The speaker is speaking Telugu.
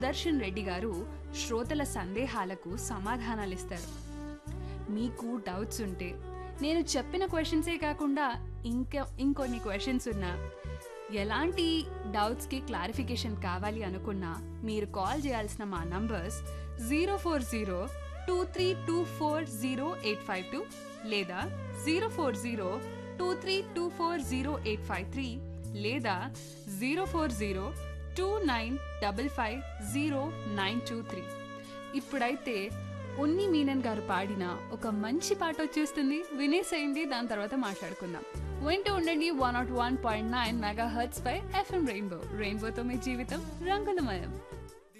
దర్శన్ రెడ్డి గారు శ్రోతల సందేహాలకు సమాధానాలిస్తారు మీకు డౌట్స్ ఉంటే నేను చెప్పిన క్వశ్చన్సే కాకుండా ఇంకా ఇంకొన్ని క్వశ్చన్స్ ఉన్నా ఎలాంటి డౌట్స్కి క్లారిఫికేషన్ కావాలి అనుకున్నా మీరు కాల్ చేయాల్సిన మా numbers zero four zero two three two four zero eight five two లేదా zero four zero two three two four zero eight five three లేదా zero four zero two nine double five zero nine two three ఇప్పుడైతే ఉన్ని మీనన్ గారు పాడిన ఒక మంచి పాట వచ్చేస్తుంది వినేసేయండి దాని తర్వాత మాట్లాడుకుందాం వింటూ ఉండండి one nought one point nine megahertz పై ఎఫ్ఎం రెయిన్బో రెయిన్బోతో మీ జీవితం రంగులమయం